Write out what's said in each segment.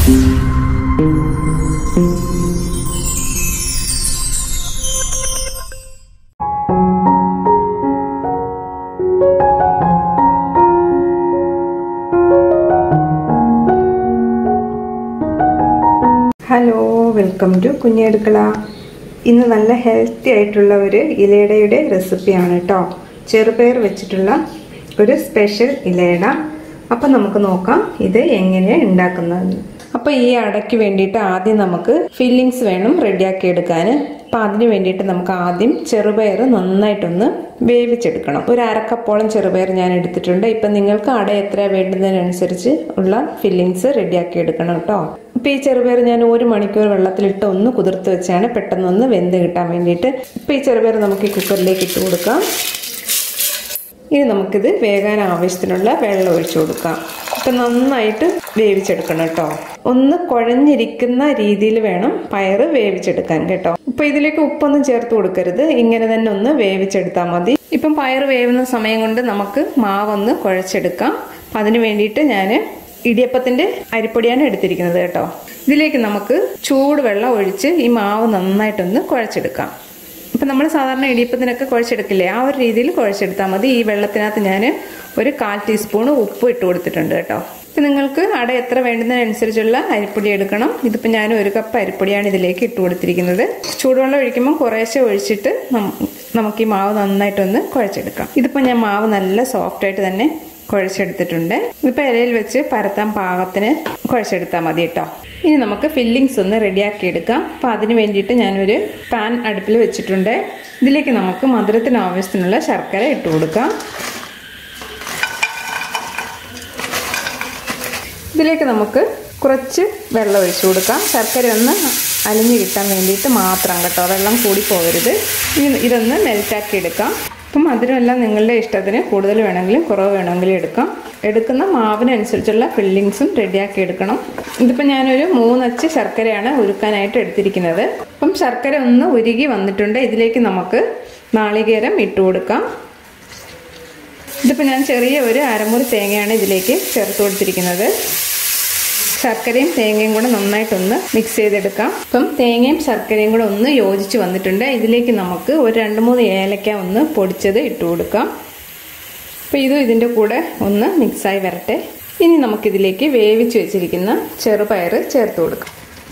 hello welcome to കുഞ്ഞടുക്കള ഇന്ന് നല്ല healthy ആയിട്ടുള്ള ഒരു ഇലയുടെയുടെ റെസിപ്പിയാണ് കേട്ടോ ചെറുപയർ വെച്ചിട്ടുള്ള ഒരു സ്പെഷ്യൽ ഇലയട അപ്പം നമുക്ക് നോക്കാം ഇത് എങ്ങനെയാണ് ഉണ്ടാക്കുന്നത് അപ്പോൾ ഈ അടയ്ക്ക് വേണ്ടിയിട്ട് ആദ്യം നമുക്ക് ഫില്ലിങ്സ് വേണം റെഡിയാക്കി എടുക്കാൻ അപ്പം അതിന് വേണ്ടിയിട്ട് നമുക്ക് ആദ്യം ചെറുപയർ നന്നായിട്ടൊന്ന് വേവിച്ചെടുക്കണം ഒരു അരക്കപ്പോളം ചെറുപയർ ഞാൻ എടുത്തിട്ടുണ്ട് ഇപ്പം നിങ്ങൾക്ക് അട എത്ര വേണ്ടുന്നതിനനുസരിച്ച് ഉള്ള ഫില്ലിങ്സ് റെഡിയാക്കി എടുക്കണം കേട്ടോ ഇപ്പം ഈ ചെറുപയർ ഞാൻ ഒരു മണിക്കൂർ വെള്ളത്തിലിട്ട് ഒന്ന് കുതിർത്ത് വെച്ചാണ് പെട്ടെന്നൊന്ന് വെന്ത് കിട്ടാൻ വേണ്ടിയിട്ട് ഇപ്പം ഈ ചെറുപയർ നമുക്ക് ഈ കുക്കറിലേക്ക് ഇട്ട് കൊടുക്കാം ഇനി നമുക്കിത് വേകാൻ ആവശ്യത്തിനുള്ള വെള്ളം ഒഴിച്ചു കൊടുക്കാം ഇപ്പം നന്നായിട്ട് വേവിച്ചെടുക്കണം കേട്ടോ ഒന്ന് കുഴഞ്ഞിരിക്കുന്ന രീതിയിൽ വേണം പയറ് വേവിച്ചെടുക്കാൻ കേട്ടോ ഇപ്പൊ ഇതിലേക്ക് ഉപ്പൊന്നും ചേർത്ത് കൊടുക്കരുത് ഇങ്ങനെ തന്നെ ഒന്ന് വേവിച്ചെടുത്താൽ മതി ഇപ്പം പയറ് വേവുന്ന സമയം കൊണ്ട് നമുക്ക് മാവൊന്ന് കുഴച്ചെടുക്കാം അപ്പം അതിന് വേണ്ടിയിട്ട് ഞാൻ ഇടിയപ്പത്തിന്റെ അരിപ്പൊടിയാണ് എടുത്തിരിക്കുന്നത് കേട്ടോ ഇതിലേക്ക് നമുക്ക് ചൂടുവെള്ളം ഒഴിച്ച് ഈ മാവ് നന്നായിട്ടൊന്ന് കുഴച്ചെടുക്കാം ഇപ്പം നമ്മൾ സാധാരണ ഇടിയപ്പത്തിനൊക്കെ കുഴച്ചെടുക്കില്ലേ ആ ഒരു രീതിയിൽ കുഴച്ചെടുത്താൽ മതി ഈ വെള്ളത്തിനകത്ത് ഞാൻ ഒരു കാൽ ടീസ്പൂൺ ഉപ്പ് ഇട്ട് കൊടുത്തിട്ടുണ്ട് കേട്ടോ ഇപ്പം നിങ്ങൾക്ക് അട എത്ര വേണ്ടുന്നതിനനുസരിച്ചുള്ള അരിപ്പൊടി എടുക്കണം ഇതിപ്പോൾ ഞാൻ ഒരു കപ്പ് അരിപ്പൊടിയാണ് ഇതിലേക്ക് ഇട്ട് കൊടുത്തിരിക്കുന്നത് ചൂടുവെള്ളം ഒഴിക്കുമ്പോൾ കുറേശ്ശെ ഒഴിച്ചിട്ട് നമുക്ക് ഈ മാവ് നന്നായിട്ടൊന്ന് കുഴച്ചെടുക്കാം ഇതിപ്പോൾ ഞാൻ മാവ് നല്ല സോഫ്റ്റായിട്ട് തന്നെ കുഴച്ചെടുത്തിട്ടുണ്ട് ഇതിപ്പോൾ ഇലയിൽ വെച്ച് പരത്താൻ പാകത്തിന് കുഴച്ചെടുത്താൽ മതി കേട്ടോ ഇനി നമുക്ക് ഫില്ലിങ്സ് ഒന്ന് റെഡിയാക്കി എടുക്കാം അപ്പോൾ അതിന് വേണ്ടിയിട്ട് ഞാനൊരു പാൻ അടുപ്പിൽ വെച്ചിട്ടുണ്ട് ഇതിലേക്ക് നമുക്ക് മധുരത്തിന് ആവശ്യത്തിനുള്ള ശർക്കര ഇട്ട് കൊടുക്കാം ഇതിലേക്ക് നമുക്ക് കുറച്ച് വെള്ളം ഒഴിച്ചു കൊടുക്കാം ശർക്കര ഒന്ന് അലിഞ്ഞു കിട്ടാൻ വേണ്ടിയിട്ട് മാത്രം കേട്ടോ വെള്ളം കൂടി പോകരുത് ഇനി ഇതൊന്ന് മെൽറ്റാക്കി എടുക്കാം അപ്പം മധുരമെല്ലാം നിങ്ങളുടെ ഇഷ്ടത്തിന് കൂടുതൽ വേണമെങ്കിലും കുറവ് വേണമെങ്കിലും എടുക്കാം എടുക്കുന്ന മാവിനനുസരിച്ചുള്ള ഫില്ലിങ്സും റെഡിയാക്കി എടുക്കണം ഇതിപ്പോൾ ഞാനൊരു മൂന്നച്ച് ശർക്കരയാണ് ഉരുക്കാനായിട്ട് എടുത്തിരിക്കുന്നത് അപ്പം ശർക്കര ഒന്ന് ഉരുകി വന്നിട്ടുണ്ട് ഇതിലേക്ക് നമുക്ക് നാളികേരം ഇട്ട് കൊടുക്കാം ഇതിപ്പോൾ ഞാൻ ചെറിയ ഒരു അരമുറി തേങ്ങയാണ് ഇതിലേക്ക് ചേർത്ത് കൊടുത്തിരിക്കുന്നത് ശർക്കരയും തേങ്ങയും കൂടെ നന്നായിട്ടൊന്ന് മിക്സ് ചെയ്തെടുക്കാം അപ്പം തേങ്ങയും ശർക്കരയും കൂടെ ഒന്ന് യോജിച്ച് വന്നിട്ടുണ്ട് ഇതിലേക്ക് നമുക്ക് ഒരു രണ്ട് മൂന്ന് ഏലക്ക ഒന്ന് പൊടിച്ചത് ഇട്ട് കൊടുക്കാം അപ്പോൾ ഇതും ഇതിൻ്റെ കൂടെ ഒന്ന് മിക്സായി വരട്ടെ ഇനി നമുക്കിതിലേക്ക് വേവിച്ച് വെച്ചിരിക്കുന്ന ചെറുപയർ ചേർത്ത് കൊടുക്കാം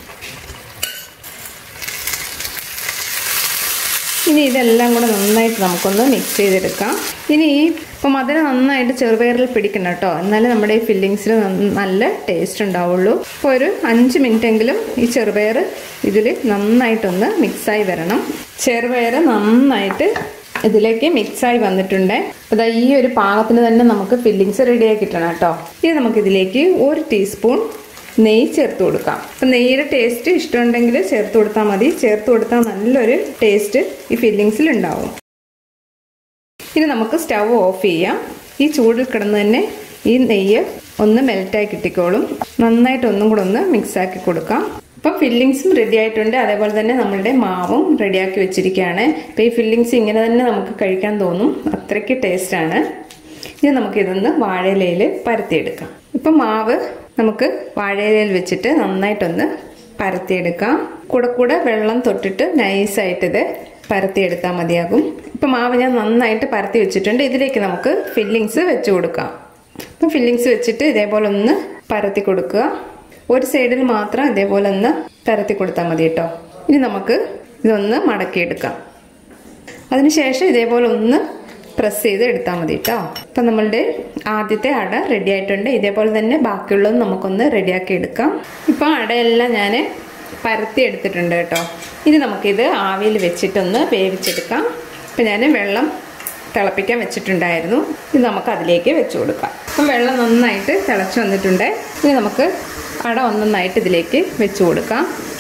ഇനി ഇതെല്ലാം കൂടെ നന്നായിട്ട് നമുക്കൊന്ന് മിക്സ് ചെയ്തെടുക്കാം ഇനി ഈ ഇപ്പം മധുരം നന്നായിട്ട് ചെറുപയറിൽ പിടിക്കണം കേട്ടോ എന്നാലേ നമ്മുടെ ഈ ഫില്ലിങ്സിൽ നല്ല ടേസ്റ്റ് ഉണ്ടാവുള്ളൂ അപ്പോൾ ഒരു അഞ്ച് മിനിറ്റെങ്കിലും ഈ ചെറുപയർ ഇതിൽ നന്നായിട്ടൊന്ന് മിക്സായി വരണം ചെറുപയർ നന്നായിട്ട് ഇതിലേക്ക് മിക്സായി വന്നിട്ടുണ്ട് അതാ ഈ ഒരു പാകത്തിന് തന്നെ നമുക്ക് ഫില്ലിങ്സ് റെഡിയാക്കി കിട്ടണം കേട്ടോ ഇനി നമുക്കിതിലേക്ക് ഒരു ടീസ്പൂൺ നെയ്യ് ചേർത്ത് കൊടുക്കാം അപ്പം നെയ്യുടെ ടേസ്റ്റ് ഇഷ്ടമുണ്ടെങ്കിൽ ചേർത്ത് കൊടുത്താൽ മതി ചേർത്ത് കൊടുത്താൽ നല്ലൊരു ടേസ്റ്റ് ഈ ഫില്ലിങ്സിൽ ഉണ്ടാവും ഇനി നമുക്ക് സ്റ്റവ് ഓഫ് ചെയ്യാം ഈ ചൂടിൽ കിടന്ന് തന്നെ ഈ നെയ്യ് ഒന്ന് മെൽറ്റായി കിട്ടിക്കോളും നന്നായിട്ട് ഒന്നും കൂടെ ഒന്ന് മിക്സാക്കി കൊടുക്കാം അപ്പം ഫില്ലിങ്സും റെഡി ആയിട്ടുണ്ട് അതേപോലെ തന്നെ നമ്മളുടെ മാവും റെഡിയാക്കി വെച്ചിരിക്കുകയാണ് അപ്പം ഈ ഫില്ലിങ്സ് ഇങ്ങനെ തന്നെ നമുക്ക് കഴിക്കാൻ തോന്നും അത്രയ്ക്ക് ടേസ്റ്റാണ് ഇനി നമുക്കിതൊന്ന് വാഴയിലയിൽ പരത്തിയെടുക്കാം ഇപ്പം മാവ് നമുക്ക് വാഴയിലയിൽ വെച്ചിട്ട് നന്നായിട്ടൊന്ന് പരത്തിയെടുക്കാം കൂടെ കൂടെ വെള്ളം തൊട്ടിട്ട് നൈസായിട്ട് ഇത് പരത്തിയെടുത്താൽ മതിയാകും ഇപ്പം മാവ് ഞാൻ നന്നായിട്ട് പരത്തി വെച്ചിട്ടുണ്ട് ഇതിലേക്ക് നമുക്ക് ഫില്ലിങ്സ് വെച്ച് കൊടുക്കാം അപ്പം ഫില്ലിങ്സ് വെച്ചിട്ട് ഇതേപോലെ ഒന്ന് പരത്തി കൊടുക്കുക ഒരു സൈഡിൽ മാത്രം ഇതേപോലെ ഒന്ന് പരത്തി കൊടുത്താൽ മതി കേട്ടോ ഇനി നമുക്ക് ഇതൊന്ന് മടക്കിയെടുക്കാം അതിനുശേഷം ഇതേപോലെ ഒന്ന് പ്രസ് ചെയ്ത് എടുത്താൽ മതി കേട്ടോ അപ്പം നമ്മളുടെ ആദ്യത്തെ അട റെഡി ആയിട്ടുണ്ട് ഇതേപോലെ തന്നെ ബാക്കിയുള്ളത് നമുക്കൊന്ന് റെഡിയാക്കി എടുക്കാം ഇപ്പം അടയെല്ലാം ഞാൻ പരത്തി എടുത്തിട്ടുണ്ട് കേട്ടോ ഇനി നമുക്കിത് ആവിയിൽ വെച്ചിട്ടൊന്ന് വേവിച്ചെടുക്കാം ഇപ്പം ഞാൻ വെള്ളം തിളപ്പിക്കാൻ വെച്ചിട്ടുണ്ടായിരുന്നു ഇത് നമുക്ക് അതിലേക്ക് വെച്ച് കൊടുക്കാം അപ്പം വെള്ളം നന്നായിട്ട് തിളച്ച് വന്നിട്ടുണ്ട് ഇനി നമുക്ക് അട ഒന്നൊന്നായിട്ട് ഇതിലേക്ക് വെച്ച് കൊടുക്കാം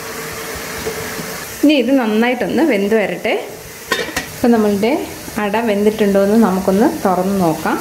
ഇനി ഇത് നന്നായിട്ടൊന്ന് വെന്ത് വരട്ടെ ഇപ്പം നമ്മളുടെ അട വെന്തിട്ടുണ്ടോ എന്ന് നമുക്കൊന്ന് തുറന്ന് നോക്കാം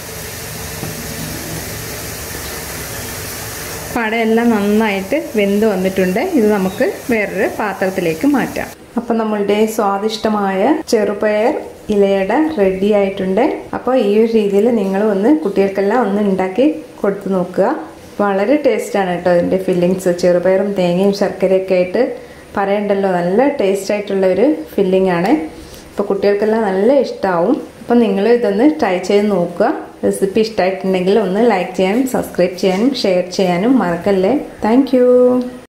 പടയെല്ലാം നന്നായിട്ട് വെന്ത് വന്നിട്ടുണ്ട് ഇത് നമുക്ക് വേറൊരു പാത്രത്തിലേക്ക് മാറ്റാം അപ്പം നമ്മളുടെ സ്വാദിഷ്ടമായ ചെറുപയർ ഇലയട റെഡി ആയിട്ടുണ്ട് അപ്പോൾ ഈ ഒരു രീതിയിൽ നിങ്ങൾ ഒന്ന് കുട്ടികൾക്കെല്ലാം ഒന്ന് ഉണ്ടാക്കി കൊടുത്തു നോക്കുക വളരെ ടേസ്റ്റാണ് കേട്ടോ ഇതിൻ്റെ ഫില്ലിങ്സ് ചെറുപയറും തേങ്ങയും ശർക്കരയൊക്കെ ആയിട്ട് പറയണ്ടല്ലോ നല്ല ടേസ്റ്റ് ആയിട്ടുള്ള ഒരു ഫില്ലിംഗ് ആണ് അപ്പോൾ കുട്ടികൾക്കെല്ലാം നല്ല ഇഷ്ടമാവും അപ്പോൾ നിങ്ങൾ ഇതൊന്ന് ട്രൈ ചെയ്ത് നോക്കുക റെസിപ്പി ഇഷ്ടമായിട്ടുണ്ടെങ്കിൽ ഒന്ന് ലൈക്ക് ചെയ്യാനും സബ്സ്ക്രൈബ് ചെയ്യാനും ഷെയർ ചെയ്യാനും മറക്കല്ലേ താങ്ക്